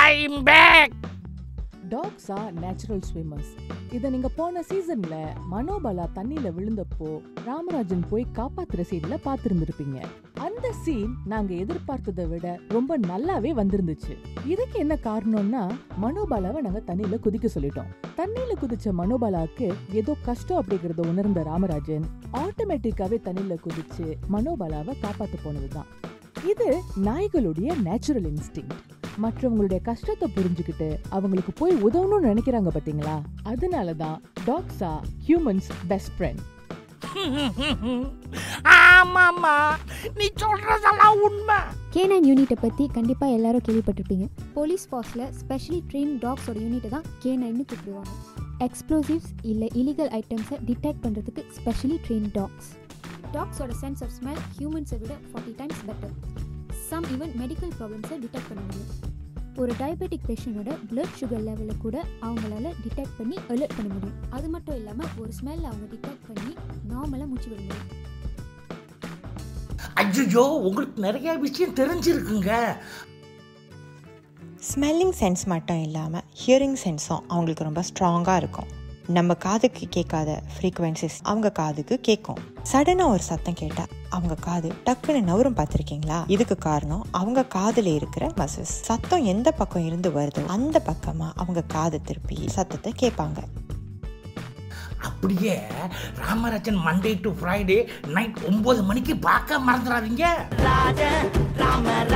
I'm back dogs are natural swimmers இதை நீங்க போன சீசன்ல மனோபலா தண்ணியில விழுந்தப்போ ராமராஜன் போய் காப்பாத்துற சீன்ல பார்த்திருந்திருப்பீங்க அந்த சீன் நாங்க எதிர்பார்த்ததை விட ரொம்ப நல்லாவே வந்திருந்துச்சு இதுக்கு என்ன காரணம்னா மனோபாலாவை நாங்க தண்ணியில குதிக்க சொல்லிட்டோம் தண்ணியில குதிச்ச மனோபாலாவுக்கு ஏதோ கஷ்டம் அப்படிங்கறத உணர்ந்த ராமராஜன் ஆட்டோமேட்டிக்காவே தண்ணியில குதிச்சு மனோபாலாவை காப்பாத்த போனதுதான் இது நாய்களுடைய நேச்சுரல் இன்ஸ்டிங் மற்றவங்களுடைய கஷ்டத்தை புரிஞ்சுக்கிட்டு அவங்களுக்கு போய் உதவணும்னு நினைக்கிறாங்க பாத்தீங்களா அதனால தான் dogs are human's best friend ஆமாம்மா நீ சொல்றதெல்லாம் உண்மை கே நைன் யூனிட்டை பற்றி கண்டிப்பாக எல்லாரும் கேள்விப்பட்டிருப்பீங்க போலீஸ் ஃபார்ஸில் ஸ்பெஷலி ட்ரெயின் டாக்ஸோட யூனிட்டை தான் கே நைன்னு கூப்பிடுவாங்க எக்ஸ்ப்ளோசிவ்ஸ் இல்லை இலீகல் ஐட்டம்ஸை டிடெக்ட் பண்ணுறதுக்கு ஸ்பெஷலி ட்ரெயின் டாக்ஸ் டாக்ஸோட சென்ஸ் ஆஃப் ஸ்மெல் ஹியூமன்ஸை விட forty times better some even medical ப்ராப்ளம்ஸை டிடெக்ட் பண்ண முடியும் ஒரு டயபெட்டிக் பேஷண்ட்டோட பிளட் சுகர் லெவலை கூட அவங்களால டிடெக்ட் பண்ணி அலர்ட் பண்ண முடியும் அது மட்டும் இல்லாமல் ஒரு ஸ்மெல் அவங்க டிடெக்ட் பண்ணி நார்மலாக மூச்சு விட முடியும் ஐயோ உங்களுக்கு நிறைய விஷயம் தெரிஞ்சிருக்குங்க ஸ்மெல்லிங் சென்ஸ் மட்டும் இல்லாமல் ஹியரிங் சென்ஸும் அவங்களுக்கு ரொம்ப ஸ்ட்ராங்காக இருக்கும் நம்ம காதுக்கு கேட்காத ஃப்ரீக்குவென்சிஸ் அவங்க காதுக்கு கேட்கும் சடனாக ஒரு சத்தம் கேட்டால் அவங்க காது டக்குன்னு நவரும் பார்த்துருக்கீங்களா இதுக்கு காரணம் அவங்க காதில் இருக்கிற மசில்ஸ் சத்தம் எந்த பக்கம் இருந்து வருதோ அந்த பக்கமாக அவங்க காது திருப்பி சத்தத்தை கேட்பாங்க அப்படியே Ramarajan Monday to Friday night ஒன்பது மணிக்கு பார்க்க மறந்துடாதீங்க ராஜ ராம